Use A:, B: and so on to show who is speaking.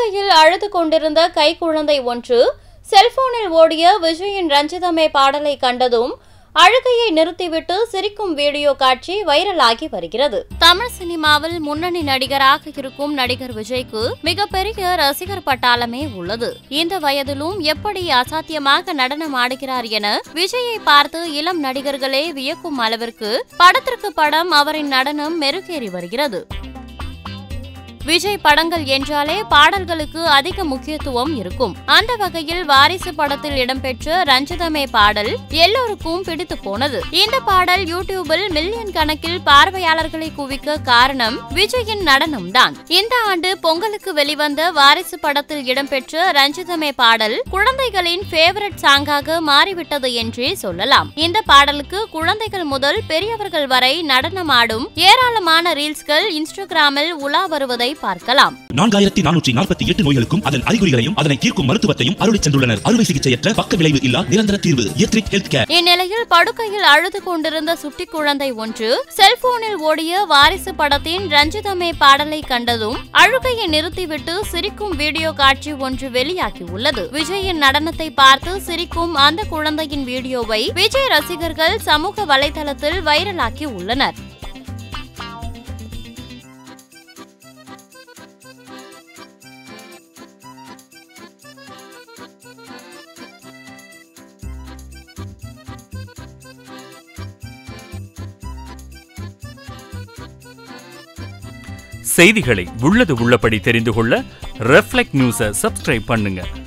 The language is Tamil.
A: படுக்கையில் அழுது கொண்டிருந்த கைக்குழந்தை ஒன்று செல்போனில் ஓடிய விஜயின் ரஞ்சிதமே பாடலை கண்டதும் அழுகையை நிறுத்திவிட்டு சிரிக்கும் வீடியோ காட்சி வைரலாகி வருகிறது தமிழ் சினிமாவில் முன்னணி நடிகராக இருக்கும் நடிகர் விஜய்க்கு மிகப்பெரிய ரசிகர் பட்டாளமே உள்ளது இந்த வயதிலும் எப்படி அசாத்தியமாக நடனம் ஆடுகிறார் என விஜயை பார்த்து இளம் நடிகர்களே வியக்கும் அளவிற்கு படத்திற்கு படம் அவரின் நடனம் மெருகேறி வருகிறது விஜய் படங்கள் என்றாலே பாடல்களுக்கு அதிக முக்கியத்துவம் இருக்கும் அந்த வகையில் வாரிசு படத்தில் இடம்பெற்ற ரஞ்சிதமே பாடல் எல்லோருக்கும் பிடித்து போனது இந்த பாடல் யூடியூபில் மில்லியன் கணக்கில் பார்வையாளர்களை குவிக்க காரணம் விஜயின் நடனம்தான் இந்த ஆண்டு பொங்கலுக்கு வெளிவந்த வாரிசு படத்தில் இடம்பெற்ற ரஞ்சிதமே பாடல் குழந்தைகளின் ஃபேவரட் சாங்காக மாறிவிட்டது என்றே சொல்லலாம் இந்த பாடலுக்கு குழந்தைகள் முதல் பெரியவர்கள் வரை நடனமாடும் ஏராளமான ரீல்ஸ்கள் இன்ஸ்டாகிராமில் உலா வருவதை பார்க்கலாம்
B: நான்காயிரத்தி நானூற்றி நாற்பத்தி எட்டு நோய்களுக்கும் அதன் அறிகுறிகளையும் அதனை தீர்க்கும் மருத்துவத்தையும் அருளிச் சென்றுள்ளனர் அறுவை சிகிச்சையற்ற பக்க விளைவு இல்லா நிரந்தர தீர்வு எத்ரிக் ஹெல்த் கேர்
A: இந்நிலையில் படுக்கையில் அழுது கொண்டிருந்த சுட்டி குழந்தை ஒன்று செல்போனில் ஓடிய வாரிசு படத்தின் ரஞ்சிதமே பாடலை கண்டதும் அழுகையை நிறுத்திவிட்டு சிரிக்கும் வீடியோ காட்சி ஒன்று வெளியாகியுள்ளது விஜயின் நடனத்தை பார்த்து சிரிக்கும் அந்த குழந்தையின் வீடியோவை விஜய் ரசிகர்கள் சமூக வலைதளத்தில் வைரலாக்கி உள்ளனர்
C: செய்திகளை உள்ளது உள்ளபடி தெரிந்து கொள்ள ரெஃப்ளெக்ட் நியூஸை சப்ஸ்கிரைப் பண்ணுங்க